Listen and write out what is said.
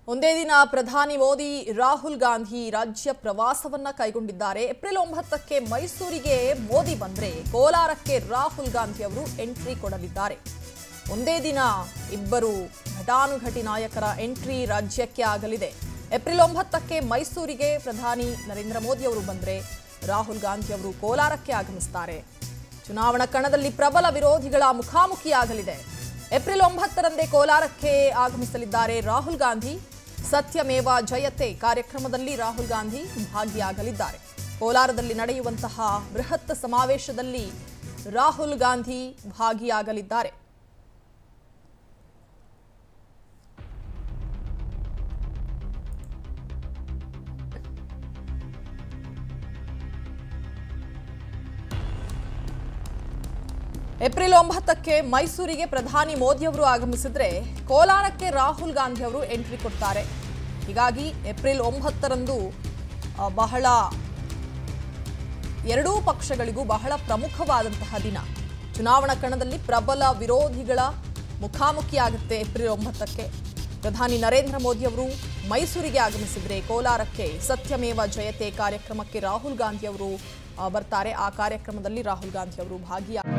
ಒಂದೇ ದಿನ ಪ್ರಧಾನಿ ಮೋದಿ ರಾಹುಲ್ ಗಾಂಧಿ ರಾಜ್ಯ ಪ್ರವಾಸವನ್ನ ಕೈಗೊಂಡಿದ್ದಾರೆ ಏಪ್ರಿಲ್ ಒಂಬತ್ತಕ್ಕೆ ಮೈಸೂರಿಗೆ ಮೋದಿ ಬಂದ್ರೆ ಕೋಲಾರಕ್ಕೆ ರಾಹುಲ್ ಗಾಂಧಿ ಅವರು ಎಂಟ್ರಿ ಕೊಡಲಿದ್ದಾರೆ ಒಂದೇ ದಿನ ಇಬ್ಬರು ಘಟಾನುಘಟಿ ನಾಯಕರ ಎಂಟ್ರಿ ರಾಜ್ಯಕ್ಕೆ ಆಗಲಿದೆ ಏಪ್ರಿಲ್ ಒಂಬತ್ತಕ್ಕೆ ಮೈಸೂರಿಗೆ ಪ್ರಧಾನಿ ನರೇಂದ್ರ ಮೋದಿ ಅವರು ಬಂದ್ರೆ ರಾಹುಲ್ ಗಾಂಧಿ ಅವರು ಕೋಲಾರಕ್ಕೆ ಆಗಮಿಸುತ್ತಾರೆ ಚುನಾವಣಾ ಕಣದಲ್ಲಿ ಪ್ರಬಲ ವಿರೋಧಿಗಳ ಮುಖಾಮುಖಿಯಾಗಲಿದೆ ಏಪ್ರಿಲ್ ಒಂಬತ್ತರಂದೇ ಕೋಲಾರಕ್ಕೆ ಆಗಮಿಸಲಿದ್ದಾರೆ ರಾಹುಲ್ ಗಾಂಧಿ ಸತ್ಯಮೇವ ಜಯತೆ ಕಾರ್ಯಕ್ರಮದಲ್ಲಿ ರಾಹುಲ್ ಗಾಂಧಿ ಭಾಗಿಯಾಗಲಿದ್ದಾರೆ ಕೋಲಾರದಲ್ಲಿ ನಡೆಯುವಂತಹ ಬೃಹತ್ ಸಮಾವೇಶದಲ್ಲಿ ರಾಹುಲ್ ಗಾಂಧಿ ಭಾಗಿಯಾಗಲಿದ್ದಾರೆ ಏಪ್ರಿಲ್ ಒಂಬತ್ತಕ್ಕೆ ಮೈಸೂರಿಗೆ ಪ್ರಧಾನಿ ಮೋದಿ ಅವರು ಆಗಮಿಸಿದ್ರೆ ಕೋಲಾರಕ್ಕೆ ರಾಹುಲ್ ಗಾಂಧಿ ಅವರು ಎಂಟ್ರಿ ಕೊಡ್ತಾರೆ ಹೀಗಾಗಿ ಏಪ್ರಿಲ್ ಒಂಬತ್ತರಂದು ಆ, ಬಹಳ ಎರಡೂ ಪಕ್ಷಗಳಿಗೂ ಬಹಳ ಪ್ರಮುಖವಾದಂತಹ ದಿನ ಚುನಾವಣಾ ಕಣದಲ್ಲಿ ಪ್ರಬಲ ವಿರೋಧಿಗಳ ಮುಖಾಮುಖಿಯಾಗುತ್ತೆ ಏಪ್ರಿಲ್ ಒಂಬತ್ತಕ್ಕೆ ಪ್ರಧಾನಿ ನರೇಂದ್ರ ಮೋದಿ ಅವರು ಮೈಸೂರಿಗೆ ಆಗಮಿಸಿದ್ರೆ ಕೋಲಾರಕ್ಕೆ ಸತ್ಯಮೇವ ಜಯತೆ ಕಾರ್ಯಕ್ರಮಕ್ಕೆ ರಾಹುಲ್ ಗಾಂಧಿ ಅವರು ಆ, ಬರ್ತಾರೆ ಆ ಕಾರ್ಯಕ್ರಮದಲ್ಲಿ ರಾಹುಲ್ ಗಾಂಧಿ ಅವರು ಭಾಗಿಯಾಗ